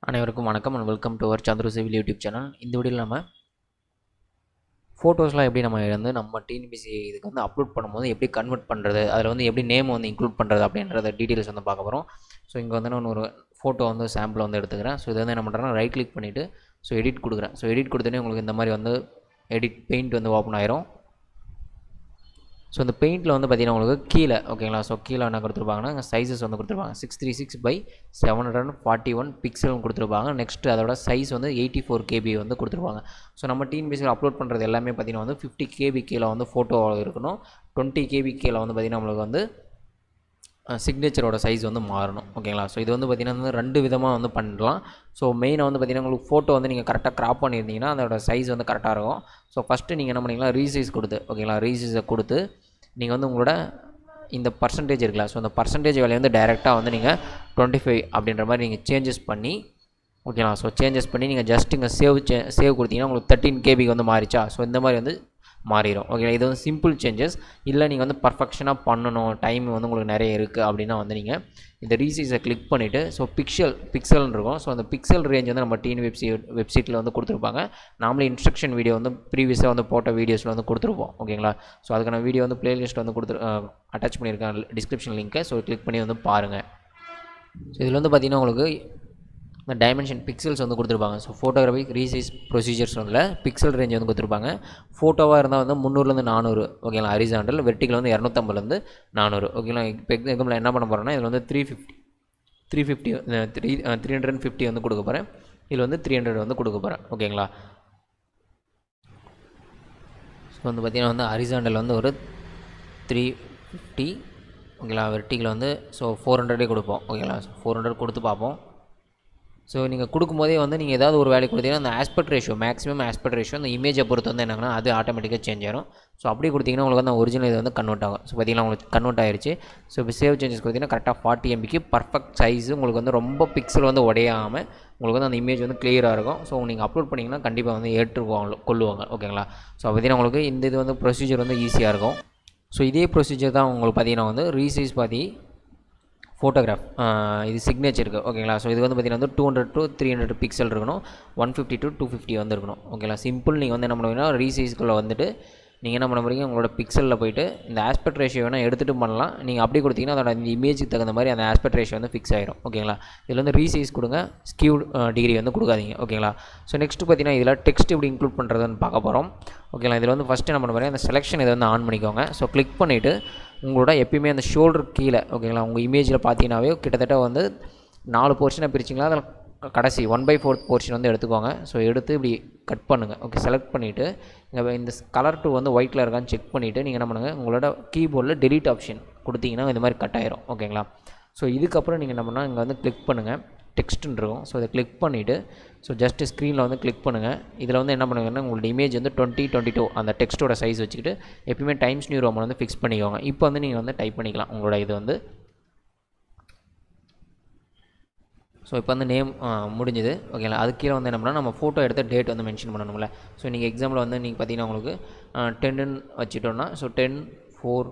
அனைவருக்கும் வணக்கம் and welcome to our Chandra civil YouTube channel இந்த வீடியோவில் நம்ம ஃபோட்டோஸ்லாம் எப்படி நம்ம வந்து நம்ம டிஎன்பிசி இதுக்கு வந்து அப்லோட் பண்ணும்போது எப்படி கன்வெர்ட் பண்ணுறது அதில் வந்து எப்படி நேம் வந்து இன்க்ளூட் பண்ணுறது அப்படின்றத டீட்டெயில்ஸ் வந்து பார்க்க போகிறோம் ஸோ இங்கே வந்து நான் ஒரு ஃபோட்டோ வந்து சாம்பிள் வந்து எடுத்துக்கிறேன் ஸோ இது வந்து என்ன பண்ணுறேன்னா ரைட் கிளிக் பண்ணிவிட்டு ஸோ எடிட் கொடுக்குறேன் ஸோ எடிட் கொடுத்தோன்னே உங்களுக்கு இந்த மாதிரி வந்து எடிட் பெயிண்ட் வந்து ஓப்பன் ஆயிரும் ஸோ இந்த பெயிண்டில் வந்து பார்த்திங்கன்னா உங்களுக்கு கீழே ஓகேங்களா ஸோ கீழே என்ன கொடுத்துருப்பாங்கன்னா சைஸஸ் வந்து கொடுத்துருப்பாங்க six three six by seven hundred forty one பிக்சலும் கொடுத்துருப்பாங்க நெக்ஸ்ட் அதோட சைஸ் வந்து எயிட்டி ஃபோர் கேபி வந்து கொடுத்துருப்பாங்க ஸோ நம்ம டீன் பேஸில் அப்லோட் பண்ணுறது எல்லாமே பார்த்திங்கன்னா வந்து ஃபிஃப்டி கேபி கீழே வந்து ஃபோட்டோ இருக்கணும் டுவெண்ட்டி கேபி கீழே வந்து பார்த்திங்கன்னா நம்மளுக்கு வந்து சிக்னேச்சரோட சைஸ் வந்து மாறணும் ஓகேங்களா ஸோ இது வந்து பார்த்திங்கன்னா வந்து ரெண்டு விதமாக வந்து பண்ணலாம் ஸோ மெயினாக வந்து பார்த்திங்கன்னா உங்களுக்கு ஃபோட்டோ வந்து நீங்கள் கரெக்டாக க்ராப் பண்ணியிருந்தீங்கன்னா அதோட சைஸ் வந்து கரெக்டாக இருக்கும் ஸோ ஃபஸ்ட்டு நீங்கள் என்ன பண்ணிங்களா ரீசைஸ் கொடுத்து ஓகேங்களா ரீசைஸை கொடுத்து நீங்கள் வந்து உங்களோட இந்த பர்சன்டேஜ் இருக்குல்ல ஸோ அந்த பர்சன்டேஜ் வேலையை வந்து டைரெக்டாக வந்து நீங்கள் டுவெண்ட்டி ஃபைவ் அப்படின்ற மாதிரி நீங்கள் சேஞ்சஸ் பண்ணி ஓகேங்களா ஸோ சேஞ்சஸ் பண்ணி நீங்கள் ஜஸ்ட் இங்கே சேவ் சே சேவ் கொடுத்தீங்கன்னா உங்களுக்கு தேர்ட்டின் கேபிக்கு வந்து மாறிச்சா ஸோ இந்த மாதிரி வந்து மாறிடும் ஓகே இது வந்து சிம்பிள் சேஞ்சஸ் இல்லை நீங்கள் வந்து பர்ஃபெக்ஷனாக பண்ணணும் டைம் வந்து உங்களுக்கு நிறைய இருக்குது அப்படின்னா வந்து நீங்கள் இந்த ரீசைஸை கிளிக் பண்ணிவிட்டு ஸோ பிக்சல் பிக்சல்னு இருக்கும் ஸோ அந்த பிக்சல் ரேஞ்ச் வந்து நம்ம டீன் வெப்சைட் வெப்சைட்டில் வந்து கொடுத்துருப்பாங்க நாமளே இன்ஸ்ட்ரக்ஷன் வீடியோ வந்து ப்ரீவியஸாக வந்து போட்ட வீடியோஸில் வந்து கொடுத்துருப்போம் ஓகேங்களா ஸோ அதுக்கான வீடியோ வந்து பிளேலிஸ்ட் வந்து கொடுத்து அட்டாச் பண்ணியிருக்கேன் டிஸ்கிரிப்ஷன் லிங்க்கை ஸோ கிளிக் பண்ணி வந்து பாருங்கள் ஸோ இதில் வந்து பார்த்திங்கன்னா உங்களுக்கு இந்த டைமென்ஷன் பிக்சல்ஸ் வந்து கொடுத்துருப்பாங்க ஸோ ஃபோட்டோகிராஃபிக் ரீசைஸ் ப்ரொசீஜர்ஸ் வந்து பிக்சல் ரேஞ்ச் வந்து கொடுத்துருப்பாங்க ஃபோட்டோவாக இருந்தால் வந்து முந்நூறுலேருந்து நானூறு ஓகேங்களா ஹரிசாண்டல் வெர்டிகல் வந்து இரநூத்தம்பதுலேருந்து நானூறு ஓகேங்களா இப்போ எக்ஸாம்பிள் என்ன பண்ண போகிறேன்னா இதில் வந்து three fifty three fifty three three hundred and fifty வந்து கொடுக்க போகிறேன் இதில் வந்து த்ரீ ஹண்ட்ரட் வந்து கொடுக்க போகிறேன் ஓகேங்களா ஸோ வந்து பார்த்திங்கன்னா வந்து ஹரிசாண்டல் வந்து ஒரு த்ரீ ஃபிஃப்டி ஓகேங்களா வெர்டிகில் வந்து ஸோ ஃபோர் ஹண்ட்ரடே கொடுப்போம் ஓகேங்களா ஃபோர் ஹண்ட்ரட் கொடுத்து பார்ப்போம் ஸோ நீங்கள் கொடுக்கும்போதே வந்து நீங்கள் ஏதாவது ஒரு வேலை கொடுத்தீங்கன்னா அந்த aspect ratio maximum aspect ratio அந்த இமேஜை பொறுத்து வந்து என்னங்கன்னா அது ஆட்டோமேட்டிக்காக சேஞ்ச் ஆயிரும் ஸோ அப்படி கொடுத்தீங்கன்னா உங்களுக்கு அந்த ஒரிஜினல் இது வந்து கன்வெர்ட் ஆகும் ஸோ பார்த்தீங்கன்னா உங்களுக்கு கன்வெர்ட் ஆயிருச்சு ஸோ இப்போ சேவ் சேஞ்சஸ் கொடுத்தீங்கன்னா கரெக்டாக ஃபார்ட்டி எம்பிக்கு பர்ஃபெக்ட் சைஸ் உங்களுக்கு வந்து ரொம்ப பிக்சல் வந்து உடையாமல் உங்களுக்கு வந்து அந்த இமேஜ் வந்து கிளியராக இருக்கும் ஸோ நீங்கள் அப்லோட் பண்ணிங்கன்னா கண்டிப்பாக வந்து ஏற்றுக்குவாங்க கொள்ளுவாங்க ஓகேங்களா ஸோ பார்த்தீங்கன்னா உங்களுக்கு இந்த இது வந்து ப்ரொசீஜர் வந்து ஈஸியாக இருக்கும் ஸோ இதே ப்ரொசீஜர் தான் உங்களுக்கு பார்த்தீங்கன்னா வந்து ரீசைஸ் பாதி ஃபோட்டோகிராஃப் இது சிக்னேச்சருக்கு ஓகேங்களா ஸோ இது வந்து பார்த்திங்கன்னா வந்து two hundred to three hundred pixel இருக்கணும் one fifty to two fifty வந்து இருக்கணும் ஓகேங்களா சிம்பிள் நீங்கள் வந்து என்ன பண்ணுவீங்கன்னா ரீசைஸ்க்குள்ளே வந்துட்டு நீங்கள் என்ன பண்ண போகிறீங்க உங்களோட பிக்சலில் போயிட்டு இந்த ஆஸ்பெக்ட் ரேஷியோ வேணால் எடுத்துகிட்டு பண்ணலாம் நீங்கள் அப்படி கொடுத்தீங்கன்னா அதோட இந்த இமேஜுக்கு தகுந்த மாதிரி அந்த ஆஸ்பெக்ட் ரேஷியோ வந்து ஃபிக்ஸ் ஆயிரும் ஓகேங்களா இதில் வந்து ரீசைஸ் கொடுங்க ஸ்கியூ டிகிரி வந்து கொடுக்காதீங்க ஓகேங்களா ஸோ நெக்ஸ்ட்டு பார்த்தீங்கன்னா இதில் டெக்ஸ்ட் எப்படி இன்க்ளூட் பண்ணுறதுன்னு பார்க்க போகிறோம் ஓகேங்களா இதில் வந்து ஃபஸ்ட்டு என்ன பண்ண போகிறேன் அந்த செலெக்ஷன் இதை வந்து ஆன் பண்ணிக்கோங்க ஸோ கிளிக் பண்ணிவிட்டு உங்களோட எப்பயுமே அந்த ஷோல்டர் கீழே ஓகேங்களா உங்கள் இமேஜில் பார்த்தீங்கன்னாவே கிட்டத்தட்ட வந்து நாலு போர்ஷனை பிரிச்சிங்களா அதில் கடைசி ஒன் பை ஃபோர்த் போர்ஷன் வந்து எடுத்துக்கோங்க ஸோ எடுத்து இப்படி கட் பண்ணுங்கள் ஓகே செலக்ட் பண்ணிவிட்டு இங்கே இந்த கலர் டூ வந்து ஒயிட் கலர் இருக்கான்னு செக் பண்ணிவிட்டு நீங்கள் என்ன பண்ணுங்கள் உங்களோட கீபோர்டில் டெலிட் ஆப்ஷன் கொடுத்தீங்கன்னா இந்த மாதிரி கட் ஆயிரும் ஓகேங்களா ஸோ இதுக்கப்புறம் நீங்கள் என்ன பண்ணால் இங்கே வந்து கிளிக் பண்ணுங்கள் டெக்ஸ்ட்டுன்னு இருக்கும் ஸோ இதை கிளிக் பண்ணிவிட்டு ஸோ ஜஸ்ட்டு ஸ்க்ரீனில் வந்து கிளிக் பண்ணுங்கள் இதில் வந்து என்ன பண்ணுங்கன்னா உங்களோட இமேஜ் வந்து டுவெண்ட்டி டுவெண்ட்டி டூ அந்த டெக்ஸ்ட்டோட சைஸ் வச்சுக்கிட்டு எப்பயுமே டைம்ஸ் நியூ ரோமன் வந்து ஃபிக்ஸ் பண்ணிக்கோங்க இப்போ வந்து நீங்கள் வந்து டைப் பண்ணிக்கலாம் உங்களோட இது வந்து ஸோ இப்போ வந்து நேம் முடிஞ்சுது ஓகேங்களா அது கீழே வந்து என்ன பண்ணால் நம்ம ஃபோட்டோ எடுத்த டேட் வந்து மென்ஷன் பண்ணணும்ல ஸோ நீங்கள் எக்ஸாம்பிள் வந்து நீங்கள் பார்த்தீங்கன்னா உங்களுக்கு டென்னு வச்சுட்டோன்னா so ten four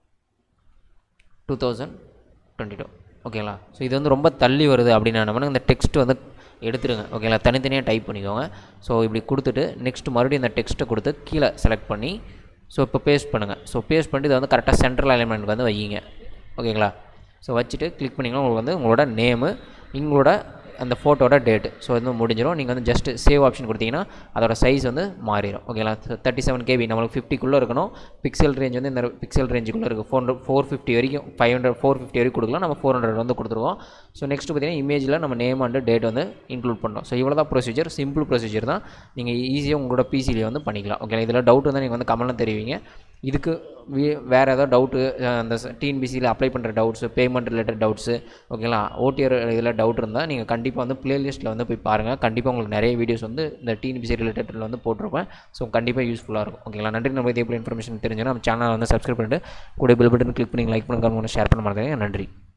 two thousand twenty two ஓகேங்களா ஸோ இது வந்து ரொம்ப தள்ளி வருது அப்படின்னா என்ன இந்த டெக்ஸ்ட் வந்து எடுத்துருங்க ஓகேங்களா தனித்தனியாக டைப் பண்ணிக்கோங்க ஸோ இப்படி கொடுத்துட்டு நெக்ஸ்ட் மறுபடியும் இந்த டெக்ஸ்ட்டை கொடுத்து கீழே செலக்ட் பண்ணி ஸோ இப்போ பேஸ்ட் பண்ணுங்கள் ஸோ பேஸ்ட் பண்ணிட்டு இதை வந்து கரெக்டாக சென்ட்ரல் அலைன்மெண்ட் வந்து வைங்க ஓகேங்களா ஸோ வச்சுட்டு கிளிக் பண்ணிங்கன்னா உங்களுக்கு வந்து உங்களோட நேமு உங்களோட அந்த ஃபோட்டோட டேட்டு ஸோ இது முடிஞ்சிடும் நீங்கள் வந்து ஜஸ்ட் சேவ் ஆப்ஷன் கொடுத்தீங்கன்னா அதோட சைஸ் வந்து மாறிடும் ஓகேங்களா தேர்ட்டி செவன் கேபி நம்மளுக்கு ஃபிஃப்டிக்குள்ளே இருக்கணும் பிக்சல் ரேஞ்ச் வந்து இந்த பிக்சல் ரேஞ்சுக்குள்ளே இருக்குது ஃபோர் ஹண்ட்ரட் ஃபோர் ஃபிஃப்டி வரைக்கும் ஃபைவ் ஹண்ட்ரட் ஃபோர் ஃபிஃப்டி வரைக்கும் கொடுக்கலாம் நம்ம ஃபோர் ஹண்ட்ரட் வந்து கொடுத்துருவோம் ஸோ நெக்ஸ்ட் பார்த்தீங்கன்னா இமேஜில் நம்ம நேம் அண்ட் டேட் வந்து இன்க்ளூட் பண்ணோம் ஸோ இவ்வளோ தான் ப்ரொசீஜர் சிம்பிள் ப்ரொசீஜர் தான் நீங்கள் ஈஸியாக உங்களோட பிசிலேயே வந்து பண்ணிக்கலாம் ஓகே இதில் டவுட் வந்து நீங்கள் வந்து கமெண்ட்டில் தெரிவிங்க இதுக்கு வேறு ஏதாவது டவுட்டு அந்த டிஎன்பிசியில் அப்ளை பண்ணுற டவுட்ஸு பேமெண்ட் ரிலேட்டட் டவுட்ஸு ஓகேங்களா ஓடிஆர் இதில் டவுட் இருந்தால் நீங்கள் கண்டிப்பாக வந்து பிளேலிஸ்ட்டில் வந்து போய் பாருங்கள் கண்டிப்பாக உங்களுக்கு நிறைய வீடியோஸ் வந்து இந்த டிஎன்பிசி ரிலேட்டடில் வந்து போட்டிருப்பேன் ஸோ கண்டிப்பாக யூஸ்ஃபுல்லாக இருக்கும் ஓகேங்களா நன்றி நம்ம இதே எப்படி இன்ஃபர்மேஷன் தெரிஞ்சுன்னா நம்ம சேனலை வந்து சப்ஸ்கிரைப் பண்ணிட்டு கூட பில் பட்டன் கிளிக் பண்ணி லைக் பண்ணுங்க ஷேர் பண்ண மாட்டேங்க நன்றி